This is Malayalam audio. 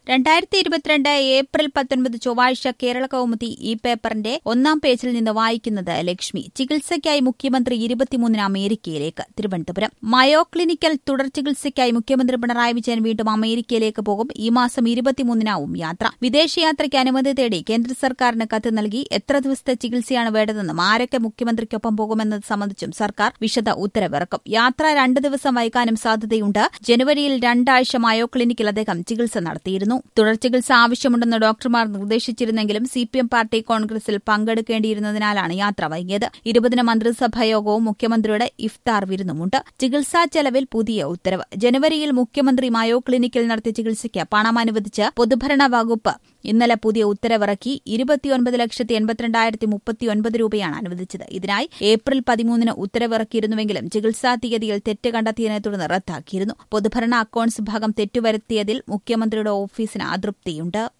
രണ്ടായിരത്തി ഇരുപത്തിരണ്ട് ഏപ്രിൽ പത്തൊൻപത് ചൊവ്വാഴ്ച കേരള കൗമുദി ഈ പേപ്പറിന്റെ ഒന്നാം പേജിൽ നിന്ന് വായിക്കുന്നത് ലക്ഷ്മി ചികിത്സയ്ക്കായി മുഖ്യമന്ത്രി ഇരുപത്തിമൂന്നിന് അമേരിക്കയിലേക്ക് തിരുവനന്തപുരം മയോ ക്ലിനിക്കൽ തുടർ ചികിത്സയ്ക്കായി മുഖ്യമന്ത്രി പിണറായി വിജയൻ വീണ്ടും അമേരിക്കയിലേക്ക് പോകും ഈ മാസം ഇരുപത്തിമൂന്നിനാവും യാത്ര വിദേശയാത്രയ്ക്ക് അനുമതി തേടി കേന്ദ്ര സർക്കാരിന് കത്ത് നൽകി എത്ര ദിവസത്തെ ചികിത്സയാണ് വേണ്ടതെന്നും ആരൊക്കെ മുഖ്യമന്ത്രിക്കൊപ്പം പോകുമെന്നത് സംബന്ധിച്ചും സർക്കാർ വിശദ ഉത്തരവിറക്കും യാത്ര രണ്ട് ദിവസം വൈകാനും സാധ്യതയുണ്ട് ജനുവരിയിൽ രണ്ടാഴ്ച മയോ ക്ലിനിക്കിൽ അദ്ദേഹം ചികിത്സ നടത്തിയിരുന്നു തുടർ ചികിത്സ ആവശ്യമുണ്ടെന്ന് ഡോക്ടർമാർ നിർദ്ദേശിച്ചിരുന്നെങ്കിലും സി പി എം പാർട്ടി കോൺഗ്രസിൽ പങ്കെടുക്കേണ്ടിയിരുന്നതിനാലാണ് യാത്ര വൈകിയത് ഇരുപതിന് മന്ത്രിസഭാ യോഗവും മുഖ്യമന്ത്രിയുടെ ഇഫ്താർ വിരുന്നുമുണ്ട് ചികിത്സാ ചെലവിൽ പുതിയ ഉത്തരവ് ജനുവരിയിൽ മുഖ്യമന്ത്രി മയോ ക്ലിനിക്കിൽ നടത്തിയ ചികിത്സയ്ക്ക് പണം അനുവദിച്ച് പൊതുഭരണ വകുപ്പ് ഇന്നലെ പുതിയ ഉത്തരവിറക്കി ഇരുപത്തിയൊൻപത് ലക്ഷത്തി എൺപത്തിരണ്ടായിരത്തി മുപ്പത്തിയൊൻപത് രൂപയാണ് അനുവദിച്ചത് ഇതിനായി ഏപ്രിൽ പതിമൂന്നിന് ഉത്തരവിറക്കിയിരുന്നുവെങ്കിലും ചികിത്സാ തീയതിയിൽ തെറ്റ് കണ്ടെത്തിയതിനെ തുടർന്ന് റദ്ദാക്കിയിരുന്നു പൊതുഭരണ അക്കൌണ്ട്സ് ഭാഗം തെറ്റുവരുത്തിയതിൽ മുഖ്യമന്ത്രിയുടെ ഓഫീസിന് അതൃപ്തിയുണ്ട്